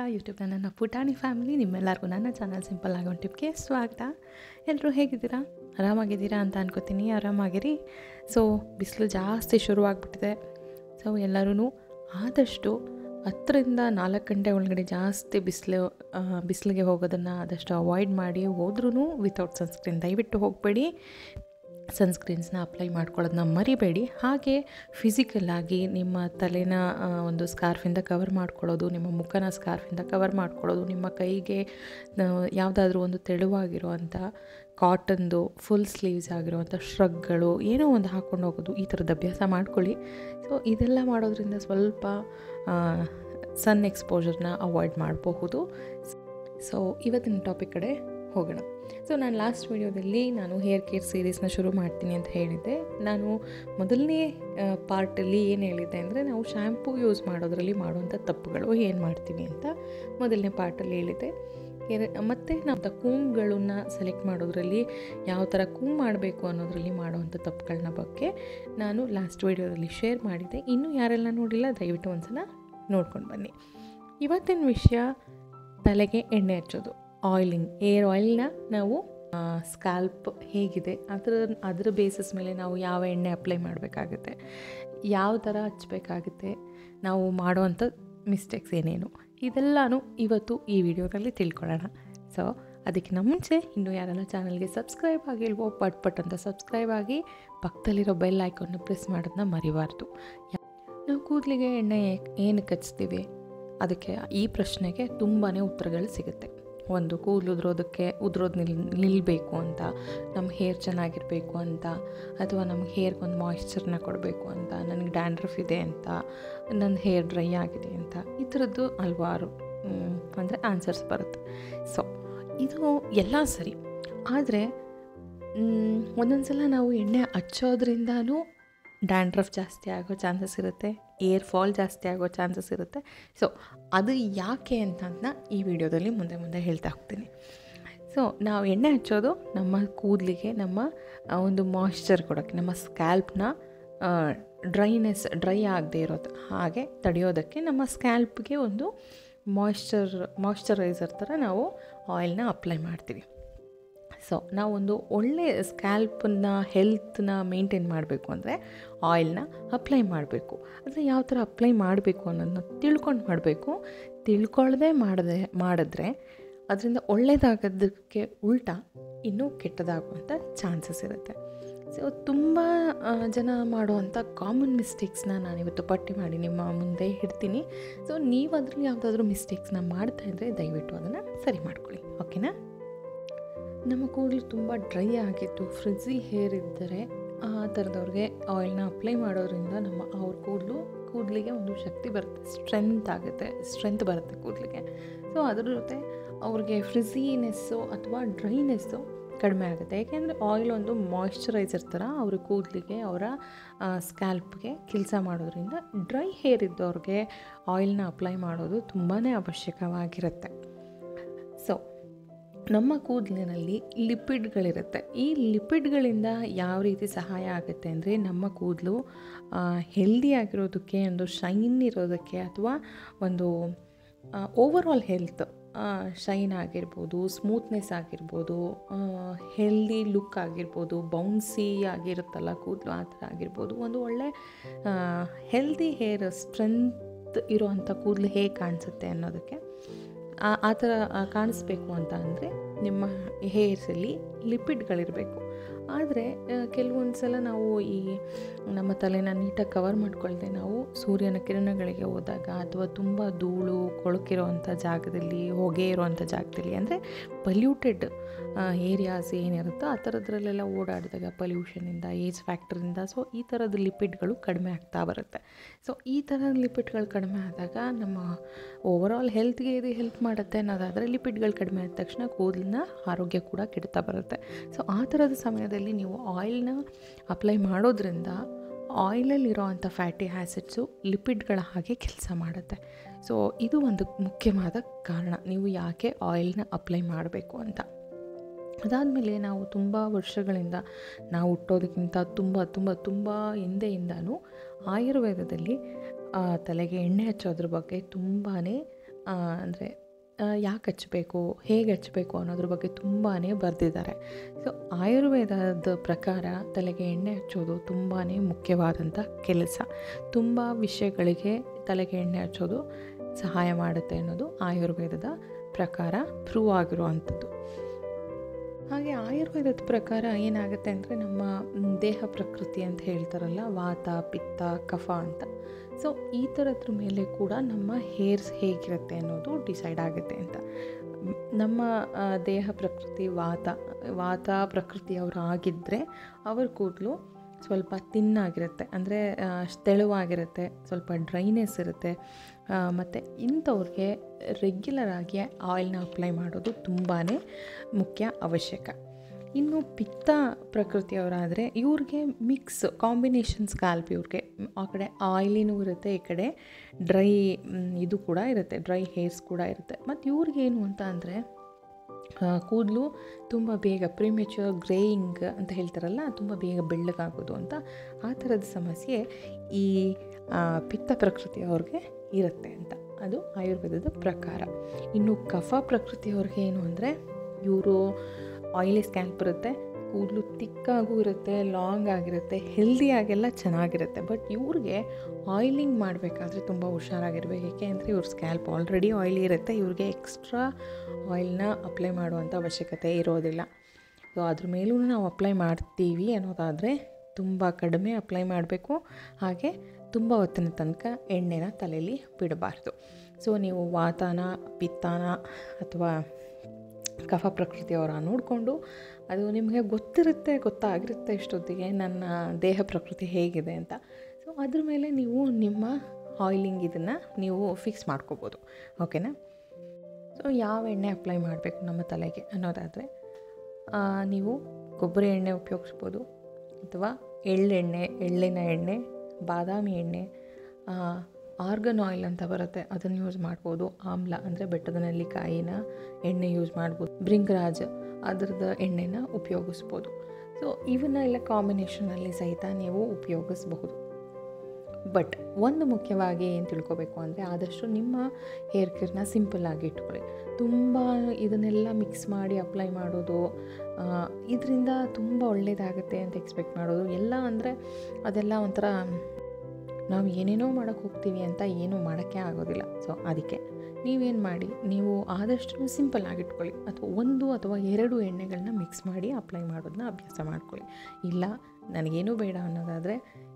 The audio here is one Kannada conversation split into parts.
ಯೂಟ್ಯೂಬ್ನ ನನ್ನ ಪುಟಾಣಿ ಫ್ಯಾಮಿಲಿ ನಿಮ್ಮೆಲ್ಲರಿಗೂ ನನ್ನ ಚಾನಲ್ ಸಿಂಪಲ್ ಆಗೋ ಟಿಪ್ಗೆ ಸ್ವಾಗತ ಎಲ್ಲರೂ ಹೇಗಿದ್ದೀರಾ ಆರಾಮಾಗಿದ್ದೀರಾ ಅಂತ ಅನ್ಕೋತೀನಿ ಆರಾಮಾಗಿರಿ ಸೊ ಬಿಸಿಲು ಜಾಸ್ತಿ ಶುರುವಾಗ್ಬಿಟ್ಟಿದೆ ಸೊ ಎಲ್ಲರೂ ಆದಷ್ಟು ಹತ್ತರಿಂದ ನಾಲ್ಕು ಗಂಟೆ ಒಳಗಡೆ ಜಾಸ್ತಿ ಬಿಸಿಲು ಬಿಸಿಲಿಗೆ ಹೋಗೋದನ್ನು ಆದಷ್ಟು ಅವಾಯ್ಡ್ ಮಾಡಿ ಹೋದ್ರೂ ವಿತೌಟ್ ಸನ್ಸ್ಕ್ರೀನ್ ದಯವಿಟ್ಟು ಹೋಗಬೇಡಿ ಸನ್ಸ್ಕ್ರೀನ್ಸ್ನ ಅಪ್ಲೈ ಮಾಡ್ಕೊಳ್ಳೋದನ್ನ ಮರಿಬೇಡಿ ಹಾಗೆ ಫಿಸಿಕಲ್ಲಾಗಿ ನಿಮ್ಮ ತಲೆನ ಆ, ಒಂದು ಸ್ಕಾರ್ಫಿಂದ ಕವರ್ ಮಾಡ್ಕೊಳ್ಳೋದು ನಿಮ್ಮ ಮುಖನ ಸ್ಕಾರ್ಫಿಂದ ಕವರ್ ಮಾಡ್ಕೊಳ್ಳೋದು ನಿಮ್ಮ ಕೈಗೆ ಯಾವುದಾದ್ರೂ ಒಂದು ತೆಳುವಾಗಿರುವಂಥ ಕಾಟನ್ದು ಫುಲ್ ಸ್ಲೀವ್ಸ್ ಆಗಿರುವಂಥ ಶ್ರಗ್ಗಳು ಏನೋ ಒಂದು ಹಾಕ್ಕೊಂಡು ಹೋಗೋದು ಈ ಥರದ ಅಭ್ಯಾಸ ಮಾಡ್ಕೊಳ್ಳಿ ಸೊ ಇದೆಲ್ಲ ಮಾಡೋದ್ರಿಂದ ಸ್ವಲ್ಪ ಸನ್ ಎಕ್ಸ್ಪೋಜರ್ನ ಅವಾಯ್ಡ್ ಮಾಡಬಹುದು ಸೊ ಇವತ್ತಿನ ಟಾಪಿಕ್ ಕಡೆ ಹೋಗೋಣ ಸೊ ನಾನು ಲಾಸ್ಟ್ ವಿಡಿಯೋದಲ್ಲಿ ನಾನು ಹೇರ್ ಕೇರ್ ಸೀರೀಸ್ನ ಶುರು ಮಾಡ್ತೀನಿ ಅಂತ ಹೇಳಿದ್ದೆ ನಾನು ಮೊದಲನೇ ಪಾರ್ಟಲ್ಲಿ ಏನು ಹೇಳಿದ್ದೆ ಅಂದರೆ ನಾವು ಶ್ಯಾಂಪೂ ಯೂಸ್ ಮಾಡೋದ್ರಲ್ಲಿ ಮಾಡುವಂಥ ತಪ್ಪುಗಳು ಏನು ಮಾಡ್ತೀವಿ ಅಂತ ಮೊದಲನೇ ಪಾರ್ಟಲ್ಲಿ ಹೇಳಿದ್ದೆ ಎರ- ಮತ್ತು ನಾವು ಕೂಮ್ಗಳನ್ನ ಸೆಲೆಕ್ಟ್ ಮಾಡೋದ್ರಲ್ಲಿ ಯಾವ ಥರ ಕೂಮ್ ಮಾಡಬೇಕು ಅನ್ನೋದ್ರಲ್ಲಿ ಮಾಡುವಂಥ ತಪ್ಪುಗಳನ್ನ ಬಗ್ಗೆ ನಾನು ಲಾಸ್ಟ್ ವಿಡಿಯೋದಲ್ಲಿ ಶೇರ್ ಮಾಡಿದ್ದೆ ಇನ್ನೂ ಯಾರೆಲ್ಲ ನೋಡಿಲ್ಲ ದಯವಿಟ್ಟು ಒಂದ್ಸಲ ನೋಡ್ಕೊಂಡು ಬನ್ನಿ ಇವತ್ತಿನ ವಿಷಯ ತಲೆಗೆ ಎಣ್ಣೆ ಹಚ್ಚೋದು ಆಯಿಲಿಂಗ್ ಏರ್ ಆಯಿಲ್ನ ನಾವು ಸ್ಕ್ಯಾಲ್ಪ್ ಹೇಗಿದೆ ಅದರ ಅದರ ಬೇಸಿಸ್ ಮೇಲೆ ನಾವು ಯಾವ ಎಣ್ಣೆ ಅಪ್ಲೈ ಮಾಡಬೇಕಾಗುತ್ತೆ ಯಾವ ಥರ ಹಚ್ಚಬೇಕಾಗುತ್ತೆ ನಾವು ಮಾಡೋವಂಥ ಮಿಸ್ಟೇಕ್ಸ್ ಏನೇನು ಇದೆಲ್ಲನೂ ಇವತ್ತು ಈ ವಿಡಿಯೋದಲ್ಲಿ ತಿಳ್ಕೊಳ್ಳೋಣ ಸೊ ಅದಕ್ಕಿಂತ ಮುಂಚೆ ಇನ್ನೂ ಯಾರೆಲ್ಲ ಚಾನಲ್ಗೆ ಸಬ್ಸ್ಕ್ರೈಬ್ ಆಗಿಲ್ವೋ ಪಟ್ ಪಟ್ ಅಂತ ಸಬ್ಸ್ಕ್ರೈಬ್ ಆಗಿ ಪಕ್ಕದಲ್ಲಿರೋ ಬೆಲ್ ಐಕಾನ್ನ ಪ್ರೆಸ್ ಮಾಡೋದನ್ನ ಮರಿಬಾರ್ದು ನಾವು ಕೂದಲಿಗೆ ಎಣ್ಣೆ ಏನಕ್ಕೆ ಹಚ್ತೀವಿ ಅದಕ್ಕೆ ಈ ಪ್ರಶ್ನೆಗೆ ತುಂಬಾ ಉತ್ತರಗಳು ಸಿಗುತ್ತೆ ಒಂದು ಕೂದಲು ಉದ್ರೋದಕ್ಕೆ ಉದ್ರೋದು ನಿಲ್ ನಿಲ್ಲಬೇಕು ಅಂತ ನಮ್ಮ ಹೇರ್ ಚೆನ್ನಾಗಿರಬೇಕು ಅಂತ ಅಥವಾ ನಮ್ಗೆ ಹೇರ್ಗೆ ಒಂದು ಮಾಯ್ಶ್ಚರ್ನ ಕೊಡಬೇಕು ಅಂತ ನನಗೆ ಡ್ಯಾಂಡ್ರಫ್ ಇದೆ ಅಂತ ನನ್ನ ಹೇರ್ ಡ್ರೈ ಆಗಿದೆ ಅಂತ ಈ ಥರದ್ದು ಹಲ್ವಾರು ಅಂದರೆ ಆನ್ಸರ್ಸ್ ಬರುತ್ತೆ ಸೊ ಇದು ಎಲ್ಲ ಸರಿ ಆದರೆ ಒಂದೊಂದು ಸಲ ನಾವು ಎಣ್ಣೆ ಹಚ್ಚೋದ್ರಿಂದನೂ ಡ್ಯಾಂಡ್ರಫ್ ಜಾಸ್ತಿ ಆಗೋ ಚಾನ್ಸಸ್ ಇರುತ್ತೆ ಏರ್ ಫಾಲ್ ಜಾಸ್ತಿ ಆಗೋ ಚಾನ್ಸಸ್ ಇರುತ್ತೆ ಸೊ ಅದು ಯಾಕೆ ಅಂತ ಈ ವಿಡಿಯೋದಲ್ಲಿ ಮುಂದೆ ಮುಂದೆ ಹೇಳ್ತಾ ಹೋಗ್ತೀನಿ ಸೊ ನಾವು ಎಣ್ಣೆ ಹಚ್ಚೋದು ನಮ್ಮ ಕೂದಲಿಗೆ ನಮ್ಮ ಆ, ಒಂದು ಮಾಯ್ಶ್ಚರ್ ಕೊಡೋಕ್ಕೆ ನಮ್ಮ ಸ್ಕ್ಯಾಲ್ಪ್ನ ಡ್ರೈನೆಸ್ ಡ್ರೈ ಆಗದೆ ಇರೋದು ಹಾಗೆ ತಡೆಯೋದಕ್ಕೆ ನಮ್ಮ ಸ್ಕ್ಯಾಲ್ಪ್ಗೆ ಒಂದು ಮಾಯ್ಶ್ಚರ್ ಮಾಯ್ಶ್ಚರೈಸರ್ ಥರ ನಾವು ಆಯಿಲ್ನ ಅಪ್ಲೈ ಮಾಡ್ತೀವಿ ಸೊ ನಾವೊಂದು ಒಳ್ಳೆ ಸ್ಕ್ಯಾಲ್ಪನ್ನ ಹೆಲ್ತ್ನ ಮೇಂಟೈನ್ ಮಾಡಬೇಕು ಅಂದರೆ ಆಯಿಲ್ನ ಅಪ್ಲೈ ಮಾಡಬೇಕು ಆದರೆ ಯಾವ ಥರ ಅಪ್ಲೈ ಮಾಡಬೇಕು ಅನ್ನೋದನ್ನ ತಿಳ್ಕೊಂಡು ಮಾಡಬೇಕು ತಿಳ್ಕೊಳ್ಳದೆ ಮಾಡದೆ ಮಾಡಿದ್ರೆ ಅದರಿಂದ ಒಳ್ಳೆಯದಾಗೋದಕ್ಕೆ ಉಲ್ಟಾ ಇನ್ನೂ ಕೆಟ್ಟದಾಗುವಂಥ ಚಾನ್ಸಸ್ ಇರುತ್ತೆ ಸೊ ತುಂಬ ಆ, ಜನ ಮಾಡುವಂಥ ಕಾಮನ್ ಮಿಸ್ಟೇಕ್ಸ್ನ ನಾನಿವತ್ತು ಪಟ್ಟಿ ಮಾಡಿ ನಿಮ್ಮ ಮುಂದೆ ಇಡ್ತೀನಿ ಸೊ ನೀವು ಅದರಲ್ಲಿ ಯಾವುದಾದ್ರೂ ಮಿಸ್ಟೇಕ್ಸ್ನ ಮಾಡ್ತಾ ಇದ್ದರೆ ದಯವಿಟ್ಟು ಅದನ್ನು ಸರಿ ಮಾಡ್ಕೊಳ್ಳಿ ಓಕೆನಾ ನಮ್ಮ ಕೂದಲು ತುಂಬ ಡ್ರೈ ಆಗಿದ್ದು ಫ್ರಿಜ್ಜಿ ಹೇರ್ ಇದ್ದರೆ ಆ ಥರದವ್ರಿಗೆ ಆಯಿಲ್ನ ಅಪ್ಲೈ ಮಾಡೋದ್ರಿಂದ ನಮ್ಮ ಅವ್ರ ಕೂದಲು ಕೂದಲಿಗೆ ಒಂದು ಶಕ್ತಿ ಬರುತ್ತೆ ಸ್ಟ್ರೆಂತ್ ಆಗುತ್ತೆ ಸ್ಟ್ರೆಂತ್ ಬರುತ್ತೆ ಕೂದಲಿಗೆ ಸೊ ಅದ್ರ ಜೊತೆ ಅವ್ರಿಗೆ ಫ್ರಿಝಿನೆಸ್ಸು ಅಥವಾ ಡ್ರೈನೆಸ್ಸು ಕಡಿಮೆ ಆಗುತ್ತೆ ಯಾಕೆಂದರೆ ಆಯಿಲ್ ಒಂದು ಮಾಯ್ಶ್ಚರೈಸರ್ ಥರ ಅವ್ರ ಕೂದಲಿಗೆ ಅವರ ಸ್ಕ್ಯಾಲ್ಪ್ಗೆ ಕೆಲಸ ಮಾಡೋದ್ರಿಂದ ಡ್ರೈ ಹೇರ್ ಇದ್ದವ್ರಿಗೆ ಆಯಿಲ್ನ ಅಪ್ಲೈ ಮಾಡೋದು ತುಂಬಾ ಅವಶ್ಯಕವಾಗಿರುತ್ತೆ ಸೊ ನಮ್ಮ ಕೂದಲಿನಲ್ಲಿ ಲಿಪಿಡ್ಗಳಿರುತ್ತೆ ಈ ಲಿಪಿಡ್ಗಳಿಂದ ಯಾವ ರೀತಿ ಸಹಾಯ ಆಗುತ್ತೆ ಅಂದರೆ ನಮ್ಮ ಕೂದಲು ಹೆಲ್ದಿ ಆಗಿರೋದಕ್ಕೆ ಒಂದು ಶೈನ್ ಇರೋದಕ್ಕೆ ಅಥವಾ ಒಂದು ಓವರಾಲ್ ಹೆಲ್ತ್ ಶೈನ್ ಆಗಿರ್ಬೋದು ಸ್ಮೂತ್ನೆಸ್ ಆಗಿರ್ಬೋದು ಹೆಲ್ದಿ ಲುಕ್ ಆಗಿರ್ಬೋದು ಬೌನ್ಸಿ ಆಗಿರುತ್ತಲ್ಲ ಕೂದಲು ಆ ಥರ ಆಗಿರ್ಬೋದು ಒಂದು ಒಳ್ಳೆ ಹೆಲ್ದಿ ಹೇರ್ ಸ್ಟ್ರೆಂತ್ ಇರೋವಂಥ ಕೂದಲು ಹೇಗೆ ಕಾಣಿಸುತ್ತೆ ಅನ್ನೋದಕ್ಕೆ ಆ- ಆ ಥರ ಆ, ಕಾಣಿಸ್ಬೇಕು ಅಂತ ಅಂದರೆ ನಿಮ್ಮ ಹೇರ್ಸಲ್ಲಿ ಲಿಪಿಡ್ಗಳಿರಬೇಕು ಆದರೆ ಕೆಲವೊಂದು ಸಲ ನಾವು ಈ ನಮ್ಮ ತಲೆನ ನೀಟಾಗಿ ಕವರ್ ಮಾಡ್ಕೊಳ್ದೆ ನಾವು ಸೂರ್ಯನ ಕಿರಣಗಳಿಗೆ ಹೋದಾಗ ಅಥವಾ ತುಂಬ ಧೂಳು ಕೊಳಕಿರೋವಂಥ ಜಾಗದಲ್ಲಿ ಹೊಗೆ ಇರೋವಂಥ ಜಾಗದಲ್ಲಿ ಅಂದರೆ ಪಲ್ಯೂಟೆಡ್ ಏರಿಯಾಸ್ ಏನಿರುತ್ತೋ ಆ ಥರದ್ರಲ್ಲೆಲ್ಲ ಓಡಾಡಿದಾಗ ಪಲ್ಯೂಷನಿಂದ ಏಜ್ ಫ್ಯಾಕ್ಟ್ರಿಂದ ಸೊ ಈ ಥರದ ಲಿಪಿಡ್ಗಳು ಕಡಿಮೆ ಆಗ್ತಾ ಬರುತ್ತೆ ಸೊ ಈ ಥರದ ಲಿಪಿಡ್ಗಳು ಕಡಿಮೆ ಆದಾಗ ನಮ್ಮ ಓವರಾಲ್ ಹೆಲ್ತ್ಗೆ ಇದು ಹೆಲ್ಪ್ ಮಾಡುತ್ತೆ ಅನ್ನೋದಾದರೆ ಲಿಪಿಡ್ಗಳು ಕಡಿಮೆ ಆದ ತಕ್ಷಣ ಕೂದಲಿನ ಆರೋಗ್ಯ ಕೂಡ ಕೆಡ್ತಾ ಬರುತ್ತೆ ಸೊ ಆ ಥರದ ಸಮಯದಲ್ಲಿ ನೀವು ಆಯಿಲ್ನ ಅಪ್ಲೈ ಮಾಡೋದ್ರಿಂದ ಆಯಿಲಲ್ಲಿರೋ ಅಂಥ ಫ್ಯಾಟಿ ಆ್ಯಸಿಡ್ಸು ಲಿಪಿಡ್ಗಳ ಹಾಗೆ ಕೆಲಸ ಮಾಡುತ್ತೆ ಸೊ ಇದು ಒಂದು ಮುಖ್ಯವಾದ ಕಾರಣ ನೀವು ಯಾಕೆ ಆಯಿಲ್ನ ಅಪ್ಲೈ ಮಾಡಬೇಕು ಅಂತ ಅದಾದಮೇಲೆ ನಾವು ತುಂಬ ವರ್ಷಗಳಿಂದ ನಾವು ಹುಟ್ಟೋದಕ್ಕಿಂತ ತುಂಬ ತುಂಬ ತುಂಬ ಹಿಂದೆಯಿಂದನೂ ಆಯುರ್ವೇದದಲ್ಲಿ ಆ, ತಲೆಗೆ ಎಣ್ಣೆ ಹಚ್ಚೋದ್ರ ಬಗ್ಗೆ ತುಂಬಾ ಅಂದರೆ ಯಾಕೆ ಹಚ್ಚಬೇಕು ಹೇಗೆ ಹಚ್ಚಬೇಕು ಅನ್ನೋದ್ರ ಬಗ್ಗೆ ತುಂಬಾ ಬರೆದಿದ್ದಾರೆ ಸೊ ಆಯುರ್ವೇದದ ಪ್ರಕಾರ ತಲೆಗೆ ಎಣ್ಣೆ ಹಚ್ಚೋದು ತುಂಬಾ ಮುಖ್ಯವಾದಂಥ ಕೆಲಸ ತುಂಬ ವಿಷಯಗಳಿಗೆ ತಲೆಗೆ ಎಣ್ಣೆ ಹಚ್ಚೋದು ಸಹಾಯ ಮಾಡುತ್ತೆ ಅನ್ನೋದು ಆಯುರ್ವೇದದ ಪ್ರಕಾರ ಪ್ರೂವ್ ಆಗಿರುವಂಥದ್ದು ಹಾಗೆ ಆಯುರ್ವೇದದ ಪ್ರಕಾರ ಏನಾಗುತ್ತೆ ಅಂದರೆ ನಮ್ಮ ದೇಹ ಪ್ರಕೃತಿ ಅಂತ ಹೇಳ್ತಾರಲ್ಲ ವಾತ ಪಿತ್ತ ಕಫ ಅಂತ ಸೊ ಈ ಥರದ್ರ ಮೇಲೆ ಕೂಡ ನಮ್ಮ ಹೇರ್ಸ್ ಹೇಗಿರುತ್ತೆ ಅನ್ನೋದು ಡಿಸೈಡ್ ಆಗುತ್ತೆ ಅಂತ ನಮ್ಮ ದೇಹ ಪ್ರಕೃತಿ ವಾತ ವಾತ ಪ್ರಕೃತಿಯವರು ಆಗಿದ್ದರೆ ಅವ್ರ ಕೂದಲು ಸ್ವಲ್ಪ ತಿನ್ನಾಗಿರುತ್ತೆ ಅಂದರೆ ತೆಳುವಾಗಿರುತ್ತೆ ಸ್ವಲ್ಪ ಡ್ರೈನೆಸ್ ಇರುತ್ತೆ ಮತ್ತು ಇಂಥವ್ರಿಗೆ ರೆಗ್ಯುಲರಾಗಿ ಆಯಿಲ್ನ ಅಪ್ಲೈ ಮಾಡೋದು ತುಂಬಾ ಮುಖ್ಯ ಅವಶ್ಯಕ ಇನ್ನು ಪಿತ್ತ ಪ್ರಕೃತಿಯವರಾದರೆ ಇವ್ರಿಗೆ ಮಿಕ್ಸ್ ಕಾಂಬಿನೇಷನ್ ಸ್ಕ್ಯಾಲ್ಪ್ ಇವ್ರಿಗೆ ಆ ಕಡೆ ಆಯಿಲಿನೂ ಇರುತ್ತೆ ಈ ಕಡೆ ಡ್ರೈ ಇದು ಕೂಡ ಇರುತ್ತೆ ಡ್ರೈ ಹೇರ್ಸ್ ಕೂಡ ಇರುತ್ತೆ ಮತ್ತು ಇವ್ರಿಗೇನು ಅಂತ ಅಂದರೆ ಕೂದಲು ತುಂಬ ಬೇಗ ಪ್ರಿಮೆಚ್ಯೂರ್ ಗ್ರೇಯಿಂಗ್ ಅಂತ ಹೇಳ್ತಾರಲ್ಲ ತುಂಬ ಬೇಗ ಬೆಳ್ಳಗಾಗೋದು ಅಂತ ಆ ಥರದ ಸಮಸ್ಯೆ ಈ ಪಿತ್ತ ಪ್ರಕೃತಿಯವ್ರಿಗೆ ಇರುತ್ತೆ ಅಂತ ಅದು ಆಯುರ್ವೇದದ ಪ್ರಕಾರ ಇನ್ನು ಕಫ ಪ್ರಕೃತಿಯವ್ರಿಗೆ ಏನು ಅಂದರೆ ಇವರು ಆಯಿಲಿ ಸ್ಕ್ಯಾಲ್ಪ್ ಇರುತ್ತೆ ಕೂದಲು ತಿಕ್ಕಾಗೂ ಇರುತ್ತೆ ಲಾಂಗ್ ಆಗಿರುತ್ತೆ ಹೆಲ್ದಿಯಾಗೆಲ್ಲ ಚೆನ್ನಾಗಿರುತ್ತೆ ಬಟ್ ಇವ್ರಿಗೆ ಆಯಿಲಿಂಗ್ ಮಾಡಬೇಕಾದ್ರೆ ತುಂಬ ಹುಷಾರಾಗಿರ್ಬೇಕು ಏಕೆ ಅಂದರೆ ಇವ್ರ ಸ್ಕ್ಯಾಲ್ಪ್ ಆಲ್ರೆಡಿ ಆಯಿಲಿ ಇರುತ್ತೆ ಇವ್ರಿಗೆ ಎಕ್ಸ್ಟ್ರಾ ಆಯಿಲ್ನ ಅಪ್ಲೈ ಮಾಡುವಂಥ ಅವಶ್ಯಕತೆ ಇರೋದಿಲ್ಲ ಸೊ ಅದ್ರ ಮೇಲೂ ನಾವು ಅಪ್ಲೈ ಮಾಡ್ತೀವಿ ಅನ್ನೋದಾದರೆ ತುಂಬ ಕಡಿಮೆ ಅಪ್ಲೈ ಮಾಡಬೇಕು ಹಾಗೆ ತುಂಬ ಹೊತ್ತಿನ ತನಕ ಎಣ್ಣೆನ ತಲೆಯಲ್ಲಿ ಬಿಡಬಾರ್ದು ಸೊ ನೀವು ವಾತಾನ ಪಿತ್ತಾನ ಅಥವಾ ಕಫ ಪ್ರಕೃತಿಯವರ ನೋಡಿಕೊಂಡು ಅದು ನಿಮಗೆ ಗೊತ್ತಿರುತ್ತೆ ಗೊತ್ತಾಗಿರುತ್ತೆ ಇಷ್ಟೊತ್ತಿಗೆ ನನ್ನ ದೇಹ ಪ್ರಕೃತಿ ಹೇಗಿದೆ ಅಂತ ಸೊ ಅದ್ರ ಮೇಲೆ ನೀವು ನಿಮ್ಮ ಆಯಿಲಿಂಗ್ ಇದನ್ನು ನೀವು ಫಿಕ್ಸ್ ಮಾಡ್ಕೋಬೋದು ಓಕೆನಾ ಸೊ ಯಾವ ಎಣ್ಣೆ ಅಪ್ಲೈ ಮಾಡಬೇಕು ನಮ್ಮ ತಲೆಗೆ ಅನ್ನೋದಾದರೆ ನೀವು ಕೊಬ್ಬರಿ ಎಣ್ಣೆ ಉಪಯೋಗಿಸ್ಬೋದು ಅಥವಾ ಎಳ್ಳೆಣ್ಣೆ ಎಳ್ಳಿನ ಎಣ್ಣೆ ಬಾದಾಮಿ ಎಣ್ಣೆ ಆರ್ಗನ್ ಆಯಿಲ್ ಅಂತ ಬರುತ್ತೆ ಅದನ್ನು ಯೂಸ್ ಮಾಡ್ಬೋದು ಆಮ್ಲ ಅಂದರೆ ಬೆಟ್ಟದ ನೆಲ್ಲಿಕಾಯಿನ ಎಣ್ಣೆ ಯೂಸ್ ಮಾಡ್ಬೋದು ಬ್ರಿಂಗ್ರಾಜ್ ಅದರದ ಎಣ್ಣೆನ ಉಪಯೋಗಿಸ್ಬೋದು ಸೊ ಇವನ್ನ ಎಲ್ಲ ಕಾಂಬಿನೇಷನಲ್ಲಿ ಸಹಿತ ನೀವು ಉಪಯೋಗಿಸಬಹುದು ಬಟ್ ಒಂದು ಮುಖ್ಯವಾಗಿ ಏನು ತಿಳ್ಕೊಬೇಕು ಅಂದರೆ ಆದಷ್ಟು ನಿಮ್ಮ ಹೇರ್ ಕೇರ್ನ ಸಿಂಪಲ್ಲಾಗಿ ಇಟ್ಕೊಳ್ಳಿ ತುಂಬ ಇದನ್ನೆಲ್ಲ ಮಿಕ್ಸ್ ಮಾಡಿ ಅಪ್ಲೈ ಮಾಡೋದು ಇದರಿಂದ ತುಂಬ ಒಳ್ಳೆಯದಾಗುತ್ತೆ ಅಂತ ಎಕ್ಸ್ಪೆಕ್ಟ್ ಮಾಡೋದು ಎಲ್ಲ ಅಂದರೆ ಅದೆಲ್ಲ ಒಂಥರ ನಾವು ಏನೇನೋ ಮಾಡೋಕ್ಕೆ ಹೋಗ್ತೀವಿ ಅಂತ ಏನೂ ಮಾಡೋಕ್ಕೆ ಆಗೋದಿಲ್ಲ ಸೊ ಅದಕ್ಕೆ ನೀವೇನು ಮಾಡಿ ನೀವು ಆದಷ್ಟು ಸಿಂಪಲ್ ಆಗಿಟ್ಕೊಳ್ಳಿ ಅಥವಾ ಒಂದು ಅಥವಾ ಎರಡು ಎಣ್ಣೆಗಳನ್ನ ಮಿಕ್ಸ್ ಮಾಡಿ ಅಪ್ಲೈ ಮಾಡೋದನ್ನ ಅಭ್ಯಾಸ ಮಾಡ್ಕೊಳ್ಳಿ ಇಲ್ಲ ನನಗೇನೂ ಬೇಡ ಅನ್ನೋದಾದರೆ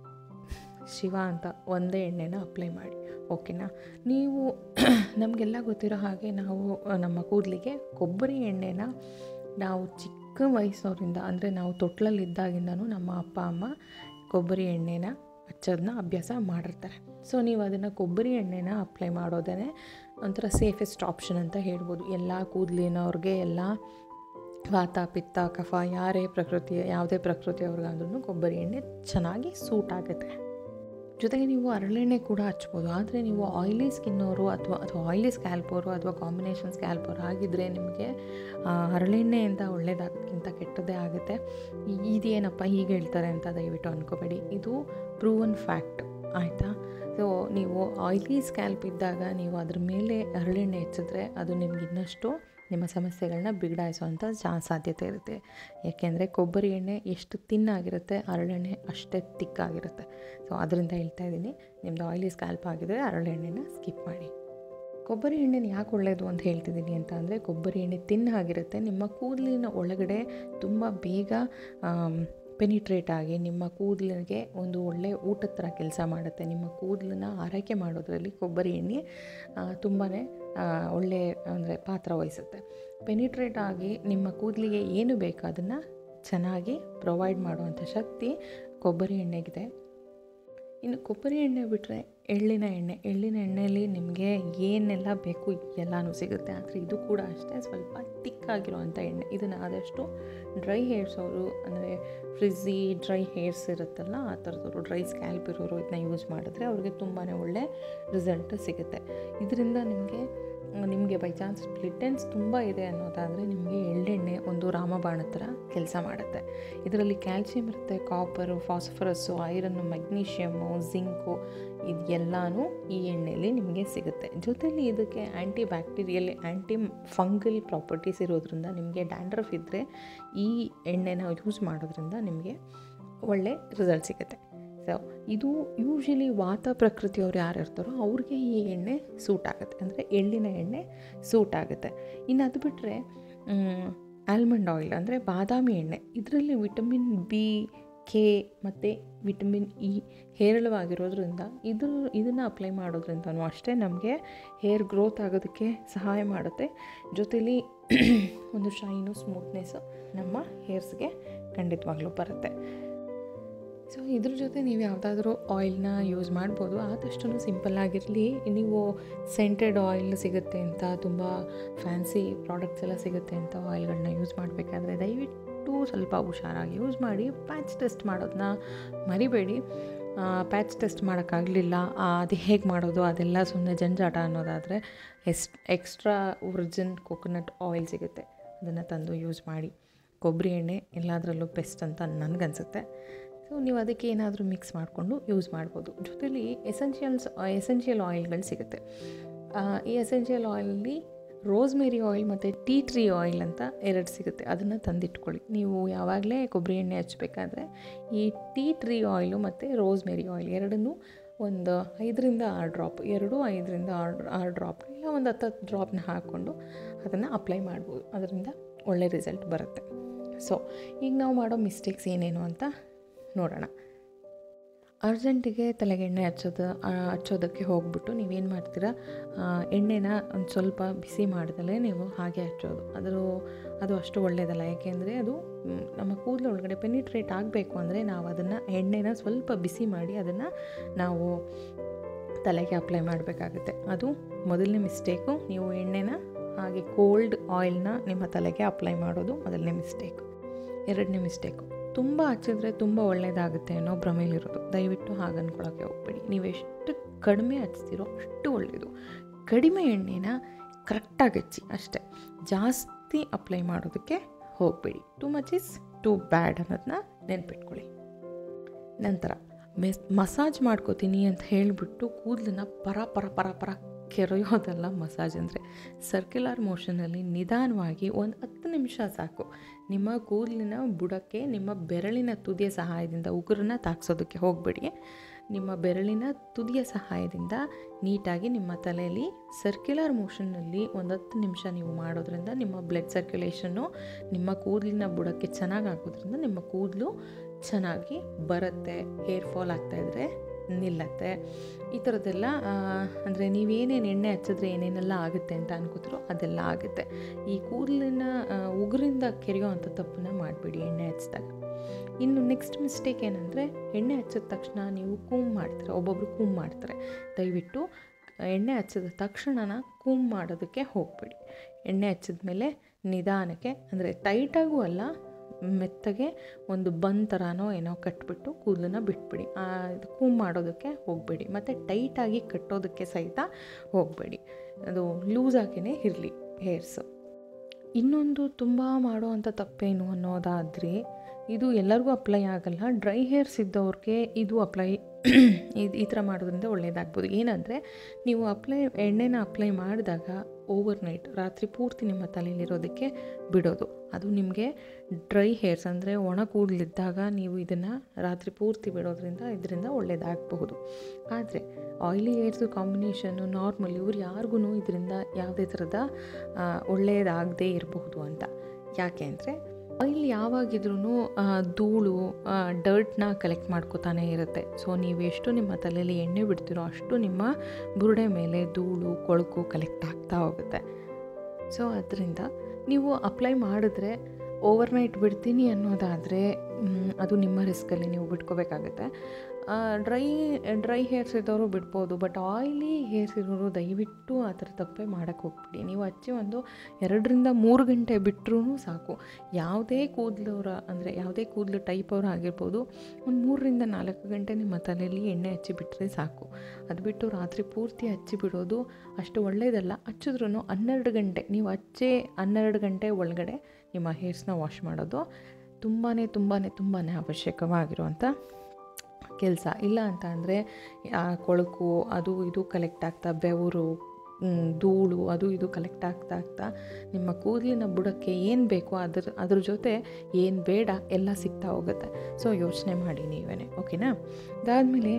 ಶಿವ ಅಂತ ಒಂದೇ ಎಣ್ಣೆನ ಅಪ್ಲೈ ಮಾಡಿ ಓಕೆನಾ ನೀವು ನಮಗೆಲ್ಲ ಗೊತ್ತಿರೋ ಹಾಗೆ ನಾವು ನಮ್ಮ ಕೂದಲಿಗೆ ಕೊಬ್ಬರಿ ಎಣ್ಣೆನ ನಾವು ಚಿಕ್ಕ ವಯಸ್ಸವರಿಂದ ಅಂದರೆ ನಾವು ತೊಟ್ಲಲ್ಲಿದ್ದಾಗಿಂದನೂ ನಮ್ಮ ಅಪ್ಪ ಅಮ್ಮ ಕೊಬ್ಬರಿ ಎಣ್ಣೆನ ಹಚ್ಚೋದನ್ನ ಅಭ್ಯಾಸ ಮಾಡಿರ್ತಾರೆ ಸೊ ನೀವು ಅದನ್ನು ಕೊಬ್ಬರಿ ಎಣ್ಣೆನ ಅಪ್ಲೈ ಮಾಡೋದೇ ಒಂಥರ ಸೇಫೆಸ್ಟ್ ಆಪ್ಷನ್ ಅಂತ ಹೇಳ್ಬೋದು ಎಲ್ಲ ಕೂದಲಿನವ್ರಿಗೆ ಎಲ್ಲ ವಾತ ಪಿತ್ತ ಕಫ ಯಾರೇ ಪ್ರಕೃತಿ ಯಾವುದೇ ಪ್ರಕೃತಿಯವ್ರಿಗಾದ್ರೂ ಕೊಬ್ಬರಿ ಎಣ್ಣೆ ಚೆನ್ನಾಗಿ ಸೂಟ್ ಆಗುತ್ತೆ ಜೊತೆಗೆ ನೀವು ಹರಳೆಣ್ಣೆ ಕೂಡ ಹಚ್ಬೋದು ಆದರೆ ನೀವು ಆಯಿಲಿ ಸ್ಕಿನ್ನವರು ಅಥವಾ ಅಥವಾ ಆಯಿಲಿ ಸ್ಕ್ಯಾಲ್ಪವರು ಅಥವಾ ಕಾಂಬಿನೇಷನ್ ಸ್ಕ್ಯಾಲ್ಪವರು ಆಗಿದ್ದರೆ ನಿಮಗೆ ಹರಳೆಣ್ಣೆಯಿಂದ ಒಳ್ಳೇದಾಗೋಕ್ಕಿಂತ ಕೆಟ್ಟದ್ದೇ ಆಗುತ್ತೆ ಇದೇನಪ್ಪ ಹೀಗೆ ಹೇಳ್ತಾರೆ ಅಂತ ದಯವಿಟ್ಟು ಅಂದ್ಕೋಬೇಡಿ ಇದು ಪ್ರೂವನ್ ಫ್ಯಾಕ್ಟ್ ಆಯಿತಾ ಸೊ ನೀವು ಆಯಿಲಿ ಸ್ಕ್ಯಾಲ್ಪ್ ಇದ್ದಾಗ ನೀವು ಅದ್ರ ಮೇಲೆ ಹರಳೆಣ್ಣೆ ಹೆಚ್ಚಿದ್ರೆ ಅದು ನಿಮ್ಗೆ ಇನ್ನಷ್ಟು ನಿಮ್ಮ ಸಮಸ್ಯೆಗಳನ್ನ ಬಿಗಡಾಯಿಸೋವಂಥ ಜಾ ಸಾಧ್ಯತೆ ಇರುತ್ತೆ ಯಾಕೆಂದರೆ ಕೊಬ್ಬರಿ ಎಣ್ಣೆ ಎಷ್ಟು ತಿನ್ನಾಗಿರುತ್ತೆ ಹರಳೆಣ್ಣೆ ಅಷ್ಟೇ ತಿಕ್ಕಾಗಿರುತ್ತೆ ಸೊ ಅದರಿಂದ ಹೇಳ್ತಾ ಇದ್ದೀನಿ ನಿಮ್ಮದು ಆಯಿಲಿ ಸ್ಕ್ಯಾಲ್ಪ್ ಆಗಿದ್ರೆ ಹರಳೆಣ್ಣೆನ ಸ್ಕಿಪ್ ಮಾಡಿ ಕೊಬ್ಬರಿ ಎಣ್ಣೆನ ಯಾಕೆ ಒಳ್ಳೆಯದು ಅಂತ ಹೇಳ್ತಿದ್ದೀನಿ ಅಂತ ಅಂದರೆ ಕೊಬ್ಬರಿ ಎಣ್ಣೆ ತಿನ್ನಾಗಿರುತ್ತೆ ನಿಮ್ಮ ಕೂದಲಿನ ಒಳಗಡೆ ತುಂಬ ಬೇಗ ಪೆನಿಟ್ರೇಟ್ ಆಗಿ ನಿಮ್ಮ ಕೂದಲಿಗೆ ಒಂದು ಒಳ್ಳೆಯ ಊಟದ ಥರ ಕೆಲಸ ಮಾಡುತ್ತೆ ನಿಮ್ಮ ಕೂದಲನ್ನ ಆರೈಕೆ ಮಾಡೋದರಲ್ಲಿ ಕೊಬ್ಬರಿ ಎಣ್ಣೆ ತುಂಬಾ ಒಳ್ಳೆಯ ಅಂದರೆ ಪಾತ್ರ ವಹಿಸುತ್ತೆ ಪೆನಿಟ್ರೇಟ್ ಆಗಿ ನಿಮ್ಮ ಕೂದಲಿಗೆ ಏನು ಬೇಕು ಅದನ್ನು ಚೆನ್ನಾಗಿ ಪ್ರೊವೈಡ್ ಮಾಡುವಂಥ ಶಕ್ತಿ ಕೊಬ್ಬರಿ ಎಣ್ಣೆಗಿದೆ ಇನ್ನು ಕೊಬ್ಬರಿ ಎಣ್ಣೆ ಬಿಟ್ಟರೆ ಎಳ್ಳಿನ ಎಣ್ಣೆ ಎಳ್ಳಿನ ಎಣ್ಣೆಯಲ್ಲಿ ನಿಮಗೆ ಏನೆಲ್ಲ ಬೇಕು ಎಲ್ಲನೂ ಸಿಗುತ್ತೆ ಆದರೆ ಇದು ಕೂಡ ಅಷ್ಟೇ ಸ್ವಲ್ಪ ತಿಕ್ಕಾಗಿರುವಂಥ ಎಣ್ಣೆ ಇದನ್ನು ಆದಷ್ಟು ಡ್ರೈ ಹೇರ್ಸ್ ಅವರು ಅಂದರೆ ಫ್ರಿಝಿ ಡ್ರೈ ಹೇರ್ಸ್ ಇರುತ್ತಲ್ಲ ಆ ಥರದವರು ಡ್ರೈ ಸ್ಕ್ಯಾಲ್ಪ್ ಇರೋರು ಇದನ್ನ ಯೂಸ್ ಮಾಡಿದ್ರೆ ಅವ್ರಿಗೆ ತುಂಬಾ ಒಳ್ಳೆ ರಿಸಲ್ಟ್ ಸಿಗುತ್ತೆ ಇದರಿಂದ ನಿಮಗೆ ನಿಮಗೆ ಬೈ ಚಾನ್ಸ್ ಸ್ಪ್ಲಿಟ್ ಎಂಡ್ಸ್ ತುಂಬ ಇದೆ ಅನ್ನೋದಾದರೆ ನಿಮಗೆ ಎಳ್ಳೆಣ್ಣೆ ಒಂದು ರಾಮಬಾಣ ಥರ ಕೆಲಸ ಮಾಡುತ್ತೆ ಇದರಲ್ಲಿ ಕ್ಯಾಲ್ಸಿಯಂ ಇರುತ್ತೆ copper phosphorus iron magnesium zinc ಇದೆಲ್ಲನೂ ಈ ಎಣ್ಣೆಯಲ್ಲಿ ನಿಮಗೆ ಸಿಗುತ್ತೆ ಜೊತೆಲಿ ಇದಕ್ಕೆ anti bacterial anti fungal properties ಇರೋದ್ರಿಂದ ನಿಮಗೆ ಡ್ಯಾಂಡ್ರಫ್ ಇದ್ದರೆ ಈ ಎಣ್ಣೆನ ಯೂಸ್ ಮಾಡೋದ್ರಿಂದ ನಿಮಗೆ ಒಳ್ಳೆ ರಿಸಲ್ಟ್ ಸಿಗುತ್ತೆ ಸೊ ಇದು ಯೂಶಲಿ ವಾತ ಪ್ರಕೃತಿಯವ್ರು ಯಾರು ಇರ್ತಾರೋ ಅವ್ರಿಗೆ ಈ ಎಣ್ಣೆ ಸೂಟ್ ಆಗುತ್ತೆ ಅಂದರೆ ಎಳ್ಳಿನ ಎಣ್ಣೆ ಸೂಟ್ ಆಗುತ್ತೆ ಇನ್ನು ಅದು ಬಿಟ್ಟರೆ ಆಲ್ಮಂಡ್ ಆಯಿಲ್ ಅಂದರೆ ಬಾದಾಮಿ ಎಣ್ಣೆ ಇದರಲ್ಲಿ ವಿಟಮಿನ್ ಬಿ ಕೆ ಮತ್ತು ವಿಟಮಿನ್ ಇ ಹೇರಳವಾಗಿರೋದ್ರಿಂದ ಇದು ಇದನ್ನು ಅಪ್ಲೈ ಮಾಡೋದ್ರಿಂದನೂ ಅಷ್ಟೇ ನಮಗೆ ಹೇರ್ ಗ್ರೋತ್ ಆಗೋದಕ್ಕೆ ಸಹಾಯ ಮಾಡುತ್ತೆ ಜೊತೆಲಿ ಒಂದು ಶೈನು ಸ್ಮೂತ್ನೆಸ್ಸು ನಮ್ಮ ಹೇರ್ಸ್ಗೆ ಖಂಡಿತವಾಗ್ಲೂ ಬರುತ್ತೆ ಸೊ ಇದ್ರ ಜೊತೆ ನೀವು ಯಾವುದಾದ್ರೂ ಆಯಿಲ್ನ ಯೂಸ್ ಮಾಡ್ಬೋದು ಆದಷ್ಟು ಸಿಂಪಲ್ಲಾಗಿರಲಿ ನೀವು ಸೆಂಟೆಡ್ ಆಯಿಲ್ ಸಿಗುತ್ತೆ ಅಂತ ತುಂಬ ಫ್ಯಾನ್ಸಿ ಪ್ರಾಡಕ್ಟ್ಸ್ ಎಲ್ಲ ಸಿಗುತ್ತೆ ಅಂತ ಆಯಿಲ್ಗಳನ್ನ ಯೂಸ್ ಮಾಡಬೇಕಾದ್ರೆ ದಯವಿಟ್ಟು ಸ್ವಲ್ಪ ಹುಷಾರಾಗಿ ಯೂಸ್ ಮಾಡಿ ಪ್ಯಾಚ್ ಟೆಸ್ಟ್ ಮಾಡೋದನ್ನ ಮರಿಬೇಡಿ ಪ್ಯಾಚ್ ಟೆಸ್ಟ್ ಮಾಡೋಕ್ಕಾಗಲಿಲ್ಲ ಅದು ಹೇಗೆ ಮಾಡೋದು ಅದೆಲ್ಲ ಸುಮ್ಮನೆ ಜಂಜಾಟ ಅನ್ನೋದಾದರೆ yes extra origin coconut oil ಸಿಗುತ್ತೆ ಅದನ್ನು ತಂದು ಯೂಸ್ ಮಾಡಿ ಕೊಬ್ಬರಿ ಎಣ್ಣೆ ಎಲ್ಲದರಲ್ಲೂ ಬೆಸ್ಟ್ ಅಂತ ನನಗನ್ಸುತ್ತೆ ಸೊ ನೀವು ಅದಕ್ಕೆ ಏನಾದರೂ ಮಿಕ್ಸ್ ಮಾಡಿಕೊಂಡು ಯೂಸ್ ಮಾಡ್ಬೋದು ಜೊತೆಲಿ ಎಸೆನ್ಷಿಯಲ್ಸ್ ಎಸೆನ್ಷಿಯಲ್ ಆಯಿಲ್ಗಳು ಸಿಗುತ್ತೆ ಈ ಎಸೆನ್ಷಿಯಲ್ ಆಯಿಲಲ್ಲಿ ರೋಸ್ಮೇರಿ ಆಯಿಲ್ ಮತ್ತು ಟೀ ಟ್ರೀ ಆಯಿಲ್ ಅಂತ ಎರಡು ಸಿಗುತ್ತೆ ಅದನ್ನು ತಂದಿಟ್ಕೊಳ್ಳಿ ನೀವು ಯಾವಾಗಲೇ ಕೊಬ್ಬರಿ ಎಣ್ಣೆ ಹಚ್ಬೇಕಾದ್ರೆ ಈ ಟೀ ಟ್ರೀ ಆಯಿಲು ಮತ್ತು ರೋಸ್ಮೇರಿ ಆಯಿಲ್ ಎರಡನ್ನೂ ಒಂದು ಐದರಿಂದ ಆರು ಡ್ರಾಪ್ ಎರಡು ಐದರಿಂದ ಆರು ಆರು ಡ್ರಾಪ್ ಇಲ್ಲ ಒಂದು ಹತ್ತು ಹತ್ತು ಡ್ರಾಪ್ನ ಹಾಕ್ಕೊಂಡು ಅದನ್ನು ಅಪ್ಲೈ ಮಾಡ್ಬೋದು ಅದರಿಂದ ಒಳ್ಳೆ ರಿಸಲ್ಟ್ ಬರುತ್ತೆ ಸೊ ಈಗ ನಾವು ಮಾಡೋ ಮಿಸ್ಟೇಕ್ಸ್ ಏನೇನು ಅಂತ ನೋಡೋಣ ಅರ್ಜೆಂಟಿಗೆ ತಲೆಗೆ ಎಣ್ಣೆ ಹಚ್ಚೋದು ಹಚ್ಚೋದಕ್ಕೆ ಹೋಗ್ಬಿಟ್ಟು ನೀವೇನು ಮಾಡ್ತೀರಾ ಎಣ್ಣೆನ ಒಂದು ಸ್ವಲ್ಪ ಬಿಸಿ ಮಾಡ್ದಲೇ ನೀವು ಹಾಗೆ ಹಚ್ಚೋದು ಅದರ ಅದು ಅಷ್ಟು ಒಳ್ಳೆಯದಲ್ಲ ಯಾಕೆಂದರೆ ಅದು ನಮ್ಮ ಕೂದಲು ಒಳಗಡೆ ಪೆನಿಟ್ರೇಟ್ ಆಗಬೇಕು ಅಂದರೆ ನಾವು ಅದನ್ನು ಎಣ್ಣೆನ ಸ್ವಲ್ಪ ಬಿಸಿ ಮಾಡಿ ಅದನ್ನು ನಾವು ತಲೆಗೆ ಅಪ್ಲೈ ಮಾಡಬೇಕಾಗುತ್ತೆ ಅದು ಮೊದಲನೇ ಮಿಸ್ಟೇಕು ನೀವು ಎಣ್ಣೆನ ಹಾಗೆ ಕೋಲ್ಡ್ ಆಯಿಲ್ನ ನಿಮ್ಮ ತಲೆಗೆ ಅಪ್ಲೈ ಮಾಡೋದು ಮೊದಲನೇ ಮಿಸ್ಟೇಕು ಎರಡನೇ ಮಿಸ್ಟೇಕು ತುಂಬ ಹಚ್ಚಿದ್ರೆ ತುಂಬ ಒಳ್ಳೆಯದಾಗುತ್ತೆ ಅನ್ನೋ ಭ್ರಮೆಯಲ್ಲಿರೋದು ದಯವಿಟ್ಟು ಹಾಗೆ ಅಂದ್ಕೊಳ್ಳೋಕ್ಕೆ ಹೋಗ್ಬೇಡಿ ನೀವು ಎಷ್ಟು ಕಡಿಮೆ ಹಚ್ತೀರೋ ಅಷ್ಟು ಒಳ್ಳೆಯದು ಕಡಿಮೆ ಎಣ್ಣೆನ ಕರೆಕ್ಟಾಗಿ ಹಚ್ಚಿ ಅಷ್ಟೇ ಜಾಸ್ತಿ ಅಪ್ಲೈ ಮಾಡೋದಕ್ಕೆ ಹೋಗಬೇಡಿ too much is too bad ಅನ್ನೋದನ್ನ ನೆನ್ಪಿಟ್ಕೊಳ್ಳಿ ನಂತರ ಮೆಸ್ ಮಸಾಜ್ ಮಾಡ್ಕೋತೀನಿ ಅಂತ ಹೇಳಿಬಿಟ್ಟು ಕೂದಲನ್ನ ಪರ ಪರ ಪರ ಪರ ಕೆರೆಯೋದಲ್ಲ ಮಸಾಜ್ ಅಂದರೆ ಸರ್ಕ್ಯುಲರ್ ಮೋಷನಲ್ಲಿ ನಿಧಾನವಾಗಿ ಒಂದು ಹತ್ತು ನಿಮಿಷ ಸಾಕು ನಿಮ್ಮ ಕೂದಲಿನ ಬುಡಕ್ಕೆ ನಿಮ್ಮ ಬೆರಳಿನ ತುದಿಯ ಸಹಾಯದಿಂದ ಉಗುರನ್ನ ತಾಕ್ಸೋದಕ್ಕೆ ಹೋಗಬೇಡಿ ನಿಮ್ಮ ಬೆರಳಿನ ತುದಿಯ ಸಹಾಯದಿಂದ ನೀಟಾಗಿ ನಿಮ್ಮ ತಲೆಯಲ್ಲಿ ಸರ್ಕ್ಯುಲರ್ ಮೋಷನ್ನಲ್ಲಿ ಒಂದು ಹತ್ತು ನಿಮಿಷ ನೀವು ಮಾಡೋದ್ರಿಂದ ನಿಮ್ಮ ಬ್ಲಡ್ ಸರ್ಕ್ಯುಲೇಷನ್ನು ನಿಮ್ಮ ಕೂದಲಿನ ಬುಡಕ್ಕೆ ಚೆನ್ನಾಗಿ ಆಗೋದ್ರಿಂದ ನಿಮ್ಮ ಕೂದಲು ಚೆನ್ನಾಗಿ ಬರುತ್ತೆ ಹೇರ್ ಫಾಲ್ ಆಗ್ತಾಯಿದ್ರೆ ನಿಲ್ಲತ್ತೆ ಈ ಥರದ್ದೆಲ್ಲ ಅಂದರೆ ನೀವೇನೇನು ಎಣ್ಣೆ ಹಚ್ಚಿದ್ರೆ ಏನೇನೆಲ್ಲ ಆಗುತ್ತೆ ಅಂತ ಅನ್ಕೋತಿರೋ ಅದೆಲ್ಲ ಆಗುತ್ತೆ ಈ ಕೂದಲಿನ ಉಗುರಿಂದ ಕೆರೆಯೋ ಅಂಥ ತಪ್ಪನ್ನ ಮಾಡಬೇಡಿ ಎಣ್ಣೆ ಹಚ್ಚಿದಾಗ ಇನ್ನು ನೆಕ್ಸ್ಟ್ ಮಿಸ್ಟೇಕ್ ಏನಂದರೆ ಎಣ್ಣೆ ಹಚ್ಚಿದ ತಕ್ಷಣ ನೀವು ಕೂಮ್ ಮಾಡ್ತೀರ ಒಬ್ಬೊಬ್ಬರು ಕೂಮ್ ಮಾಡ್ತಾರೆ ದಯವಿಟ್ಟು ಎಣ್ಣೆ ಹಚ್ಚಿದ ತಕ್ಷಣನ ಕೂಮ್ ಮಾಡೋದಕ್ಕೆ ಹೋಗಬೇಡಿ ಎಣ್ಣೆ ಹಚ್ಚಿದ ಮೇಲೆ ನಿಧಾನಕ್ಕೆ ಅಂದರೆ ಟೈಟಾಗೂ ಅಲ್ಲ ಮೆತ್ತಗೆ ಒಂದು ಬನ್ ಥರನೋ ಏನೋ ಕಟ್ಬಿಟ್ಟು ಕೂದಲನ್ನ ಬಿಟ್ಬಿಡಿ ಇದು ಕೂಮ್ ಮಾಡೋದಕ್ಕೆ ಹೋಗಬೇಡಿ ಮತ್ತು ಟೈಟಾಗಿ ಕಟ್ಟೋದಕ್ಕೆ ಸಹಿತ ಹೋಗಬೇಡಿ ಅದು ಲೂಸಾಗೇ ಇರಲಿ ಹೇರ್ಸು ಇನ್ನೊಂದು ತುಂಬ ಮಾಡೋ ಅಂಥ ತಪ್ಪೇನು ಅನ್ನೋದಾದರೆ ಇದು ಎಲ್ಲರಿಗೂ ಅಪ್ಲೈ ಆಗಲ್ಲ ಡ್ರೈ ಹೇರ್ಸ್ ಇದ್ದವ್ರಿಗೆ ಇದು ಅಪ್ಲೈ ಇದು ಈ ಥರ ಮಾಡೋದ್ರಿಂದ ಒಳ್ಳೆಯದಾಗ್ಬೋದು ಏನಂದರೆ ನೀವು ಅಪ್ಲೈ ಎಣ್ಣೆನ ಅಪ್ಲೈ ಮಾಡಿದಾಗ ಓವರ್ ನೈಟ್ ರಾತ್ರಿ ಪೂರ್ತಿ ನಿಮ್ಮ ತಲೆಯಲ್ಲಿರೋದಕ್ಕೆ ಬಿಡೋದು ಅದು ನಿಮಗೆ ಡ್ರೈ ಹೇರ್ಸ್ ಅಂದರೆ ಒಣ ಕೂದಲಿದ್ದಾಗ ನೀವು ಇದನ್ನು ರಾತ್ರಿ ಪೂರ್ತಿ ಬಿಡೋದ್ರಿಂದ ಇದರಿಂದ ಒಳ್ಳೆಯದಾಗಬಹುದು ಆದರೆ ಆಯಿಲಿ ಹೇರ್ಸು ಕಾಂಬಿನೇಷನ್ನು ನಾರ್ಮಲ್ ಇವ್ರು ಯಾರಿಗೂ ಇದರಿಂದ ಯಾವುದೇ ಥರದ ಒಳ್ಳೆಯದಾಗದೇ ಇರಬಹುದು ಅಂತ ಯಾಕೆ ಅಂದರೆ ಆಯಿಲ್ ಯಾವಾಗಿದ್ರೂ ಧೂಳು ಡರ್ಟ್ನ ಕಲೆಕ್ಟ್ ಮಾಡ್ಕೋತಾನೆ ಇರುತ್ತೆ ಸೊ ನೀವು ಎಷ್ಟು ನಿಮ್ಮ ತಲೆಯಲ್ಲಿ ಎಣ್ಣೆ ಬಿಡ್ತೀರೋ ಅಷ್ಟು ನಿಮ್ಮ ಬುರುಡೆ ಮೇಲೆ ಧೂಳು ಕೊಳಕು ಕಲೆಕ್ಟ್ ಆಗ್ತಾ ಹೋಗುತ್ತೆ ಸೊ ಅದರಿಂದ ನೀವು ಅಪ್ಲೈ ಮಾಡಿದ್ರೆ ಓವರ್ನೈಟ್ ಬಿಡ್ತೀನಿ ಅನ್ನೋದಾದರೆ ಅದು ನಿಮ್ಮ ರಿಸ್ಕಲ್ಲಿ ನೀವು ಬಿಟ್ಕೋಬೇಕಾಗತ್ತೆ ಡ್ರೈ ಡ್ರೈ ಹೇರ್ಸ್ ಇದ್ದವರು ಬಿಡ್ಬೋದು ಬಟ್ ಆಯ್ಲಿ ಹೇರ್ಸ್ ಇರೋರು ದಯವಿಟ್ಟು ಆ ಥರ ತಪ್ಪೇ ಮಾಡೋಕ್ಕೆ ಹೋಗ್ಬಿಡಿ ನೀವು ಹಚ್ಚಿ ಒಂದು ಎರಡರಿಂದ ಮೂರು ಗಂಟೆ ಬಿಟ್ಟರೂ ಸಾಕು ಯಾವುದೇ ಕೂದಲವ್ರ ಅಂದರೆ ಯಾವುದೇ ಕೂದಲು ಟೈಪ್ ಅವ್ರು ಆಗಿರ್ಬೋದು ಒಂದು ಮೂರರಿಂದ ನಾಲ್ಕು ಗಂಟೆ ನಿಮ್ಮ ತಲೆಯಲ್ಲಿ ಎಣ್ಣೆ ಹಚ್ಚಿ ಬಿಟ್ಟರೆ ಸಾಕು ಅದು ಬಿಟ್ಟು ರಾತ್ರಿ ಪೂರ್ತಿ ಹಚ್ಚಿ ಬಿಡೋದು ಅಷ್ಟು ಒಳ್ಳೆಯದಲ್ಲ ಹಚ್ಚಿದ್ರೂ ಹನ್ನೆರಡು ಗಂಟೆ ನೀವು ಹಚ್ಚಿ ಹನ್ನೆರಡು ಗಂಟೆ ಒಳಗಡೆ ನಿಮ್ಮ ಹೇರ್ಸ್ನ ವಾಶ್ ಮಾಡೋದು ತುಂಬಾ ತುಂಬಾ ತುಂಬಾ ಅವಶ್ಯಕವಾಗಿರುವಂಥ ಕೆಲಸ ಇಲ್ಲ ಅಂತ ಅಂದರೆ ಕೊಳಕು ಅದು ಇದು ಕಲೆಕ್ಟ್ ಆಗ್ತಾ ಬೆವರು ಮ್, ಧೂಳು ಅದು ಇದು ಕಲೆಕ್ಟ್ ಆಗ್ತಾ ಆಗ್ತಾ ನಿಮ್ಮ ಕೂದಲಿನ ಬುಡಕ್ಕೆ ಏನು ಬೇಕೋ ಅದ್ರ ಅದ್ರ ಜೊತೆ ಏನು ಬೇಡ ಎಲ್ಲ ಸಿಗ್ತಾ ಹೋಗುತ್ತೆ ಸೊ ಯೋಚನೆ ಮಾಡಿ ನೀವೇ ಓಕೆನಾ ಅದಾದಮೇಲೆ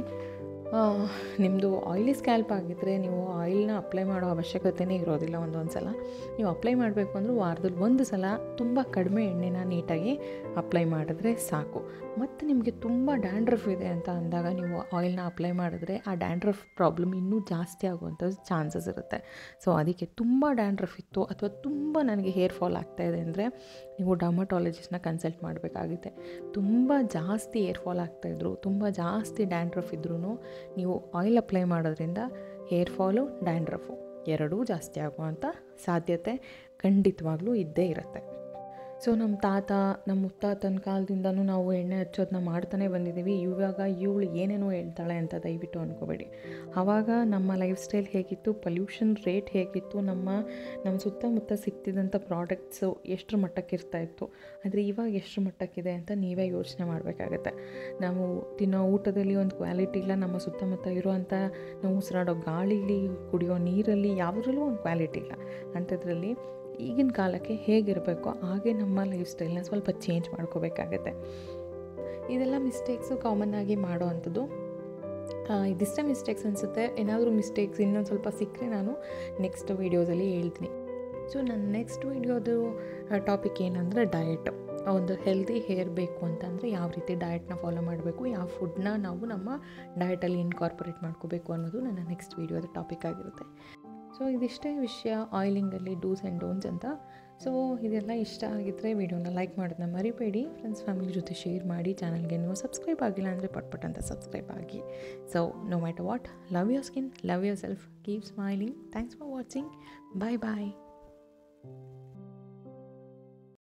ನಿಮ್ಮದು ಆಯಿಲಿ ಸ್ಕ್ಯಾಲ್ಪ್ ಆಗಿದ್ದರೆ ನೀವು ಆಯಿಲ್ನ ಅಪ್ಲೈ ಮಾಡೋ ಅವಶ್ಯಕತೆನೇ ಇರೋದಿಲ್ಲ ಒಂದೊಂದು ಸಲ ನೀವು ಅಪ್ಲೈ ಮಾಡಬೇಕು ಅಂದ್ರೆ ವಾರದಲ್ಲಿ ಒಂದು ಸಲ ತುಂಬ ಕಡಿಮೆ ಎಣ್ಣೆನ ನೀಟಾಗಿ ಅಪ್ಲೈ ಮಾಡಿದ್ರೆ ಸಾಕು ಮತ್ತು ನಿಮಗೆ ತುಂಬ ಡ್ಯಾಂಡ್ರಫ್ ಇದೆ ಅಂತ ಅಂದಾಗ ನೀವು ಆಯಿಲ್ನ ಅಪ್ಲೈ ಮಾಡಿದ್ರೆ ಆ ಡ್ಯಾಂಡ್ರಫ್ ಪ್ರಾಬ್ಲಮ್ ಇನ್ನೂ ಜಾಸ್ತಿ ಆಗುವಂಥ ಚಾನ್ಸಸ್ ಇರುತ್ತೆ ಸೊ ಅದಕ್ಕೆ ತುಂಬ ಡ್ಯಾಂಡ್ರಫ್ ಇತ್ತು ಅಥವಾ ತುಂಬ ನನಗೆ ಹೇರ್ ಫಾಲ್ ಆಗ್ತಾ ಇದೆ ಅಂದರೆ ನೀವು ಡರ್ಮಟಾಲಜಿಸ್ಟ್ನ ಕನ್ಸಲ್ಟ್ ಮಾಡಬೇಕಾಗುತ್ತೆ ತುಂಬ ಜಾಸ್ತಿ ಏರ್ ಫಾಲ್ ಆಗ್ತಾಯಿದ್ರು ತುಂಬ ಜಾಸ್ತಿ ಡ್ಯಾಂಡ್ರಫ್ ಇದ್ರೂ ನೀವು ಆಯಿಲ್ ಅಪ್ಲೈ ಮಾಡೋದ್ರಿಂದ ಹೇರ್ ಫಾಲು ಡ್ಯಾಂಡ್ರಫು ಎರಡೂ ಜಾಸ್ತಿ ಆಗುವಂಥ ಸಾಧ್ಯತೆ ಖಂಡಿತವಾಗ್ಲೂ ಇದ್ದೇ ಇರುತ್ತೆ ಸೊ ನಮ್ಮ ತಾತ ನಮ್ಮ ಮುತ್ತಾತನ ಕಾಲದಿಂದನೂ ನಾವು ಎಣ್ಣೆ ಹಚ್ಚೋದನ್ನ ಮಾಡ್ತಾನೆ ಬಂದಿದ್ದೀವಿ ಇವಾಗ ಇವಳು ಏನೇನೋ ಹೇಳ್ತಾಳೆ ಅಂತ ದಯವಿಟ್ಟು ಅಂದ್ಕೋಬೇಡಿ ಆವಾಗ ನಮ್ಮ ಲೈಫ್ ಸ್ಟೈಲ್ ಹೇಗಿತ್ತು ಪೊಲ್ಯೂಷನ್ ರೇಟ್ ಹೇಗಿತ್ತು ನಮ್ಮ ನಮ್ಮ ಸುತ್ತಮುತ್ತ ಸಿಗ್ತಿದ್ದಂಥ ಪ್ರಾಡಕ್ಟ್ಸು ಎಷ್ಟರ ಮಟ್ಟಕ್ಕೆ ಇರ್ತಾ ಇತ್ತು ಆದರೆ ಇವಾಗ ಎಷ್ಟರ ಮಟ್ಟಕ್ಕಿದೆ ಅಂತ ನೀವೇ ಯೋಚನೆ ಮಾಡಬೇಕಾಗತ್ತೆ ನಾವು ತಿನ್ನೋ ಊಟದಲ್ಲಿ ಒಂದು ಕ್ವಾಲಿಟಿ ಇಲ್ಲ ನಮ್ಮ ಸುತ್ತಮುತ್ತ ಇರುವಂಥ ನಾವು ಉಸಿರಾಡೋ ಗಾಳಿಲಿ ಕುಡಿಯೋ ನೀರಲ್ಲಿ ಯಾವುದ್ರಲ್ಲೂ ಒಂದು ಕ್ವಾಲಿಟಿ ಇಲ್ಲ ಅಂಥದ್ರಲ್ಲಿ ಈಗಿನ ಕಾಲಕ್ಕೆ ಹೇಗಿರಬೇಕೋ ಹಾಗೆ ನಮ್ಮ ಲೈಫ್ ಸ್ಟೈಲ್ನ ಸ್ವಲ್ಪ ಚೇಂಜ್ ಮಾಡ್ಕೋಬೇಕಾಗತ್ತೆ ಇದೆಲ್ಲ ಮಿಸ್ಟೇಕ್ಸು ಕಾಮನ್ ಆಗಿ ಮಾಡೋ ಅಂಥದ್ದು ಆ, ಇದಿಷ್ಟೇ ಮಿಸ್ಟೇಕ್ಸ್ ಅನಿಸುತ್ತೆ ಏನಾದರೂ ಮಿಸ್ಟೇಕ್ಸ್ ಇನ್ನೊಂದು ಸ್ವಲ್ಪ ಸಿಕ್ಕರೆ ನಾನು ನೆಕ್ಸ್ಟ್ ವೀಡಿಯೋಸಲ್ಲಿ ಹೇಳ್ತೀನಿ ಸೊ ನನ್ನ ನೆಕ್ಸ್ಟ್ ವೀಡಿಯೋದು ಟಾಪಿಕ್ ಏನಂದರೆ ಡಯಟ್ ಒಂದು ಹೆಲ್ದಿ ಹೇರ್ ಬೇಕು ಅಂತಂದರೆ ಯಾವ ರೀತಿ ಡಯಟ್ನ ಫಾಲೋ ಮಾಡಬೇಕು ಯಾವ ಫುಡ್ನ ನಾವು ನಮ್ಮ ಡಯಟಲ್ಲಿ ಇನ್ಕಾರ್ಪೊರೇಟ್ ಮಾಡ್ಕೋಬೇಕು ಅನ್ನೋದು ನನ್ನ ನೆಕ್ಸ್ಟ್ ವೀಡಿಯೋದ ಟಾಪಿಕ್ ಆಗಿರುತ್ತೆ ಸೊ ಇದಿಷ್ಟೇ ವಿಷಯ ಆಯಿಲಿಂಗಲ್ಲಿ ಡೂಸ್ ಆ್ಯಂಡ್ ಡೋನ್ಸ್ ಅಂತ ಸೊ ಇದೆಲ್ಲ ಇಷ್ಟ ಆಗಿದ್ದರೆ ವೀಡಿಯೋನ ಲೈಕ್ ಮಾಡೋದನ್ನ ಮರಿಬೇಡಿ ಫ್ರೆಂಡ್ಸ್ ಫ್ಯಾಮಿಲಿ ಜೊತೆ ಶೇರ್ ಮಾಡಿ ಚಾನಲ್ಗೆ ನೀವು ಸಬ್ಸ್ಕ್ರೈಬ್ ಆಗಿಲ್ಲ ಅಂದರೆ ಪಟ್ ಪಟ್ ಅಂತ ಸಬ್ಸ್ಕ್ರೈಬ್ ಆಗಿ so no matter what love your skin love your self keep smiling thanks for watching bye bye